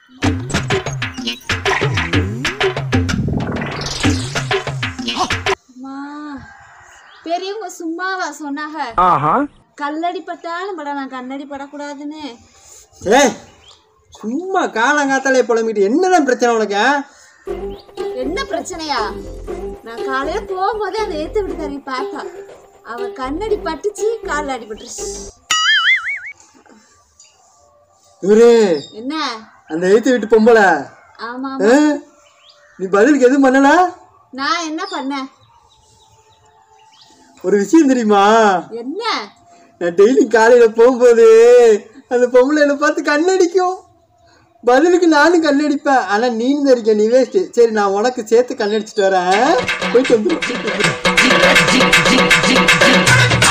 அம்மா பெரியவங்க சும்மாவா சொன்னாங்க கல்லடி பட்டாலும் பட நான் கண்ணடி படக்கூடாதுன்னு ஏய் சும்மா காலங்காத்தாலே புலம்பிட்டு என்னதான் பிரச்சனை உனக்கு ஆ? என்ன பிரச்சனையா நான் காலையில போகும்போதே அந்த ஏத்து விட்டுக்காரங்க பார்த்தா அவ கண்ணடி பட்டுச்சு காலில் அடிபட்டுருச்சு இவரு என்ன அந்த எழுத்து விட்டு பொம்பளை ஆமா ஆ? நீ பதிலுக்கு எதுவும் பண்ணல நான் என்ன பண்ணேன் ஒரு விஷயம் தெரியுமா என்ன நான் டெய்லி காலையில போகும்போது அந்த பொம்பளை என்னை பார்த்து கண்ணடிக்கும் பதிலுக்கு நானும் கண்ணடிப்பேன் ஆனா நீ இருக்க நீ வேஸ்ட் சரி நான் உனக்கு சேர்த்து கண்ணடிச்சிட்டு வரேன் போயிட்டு வந்துடும்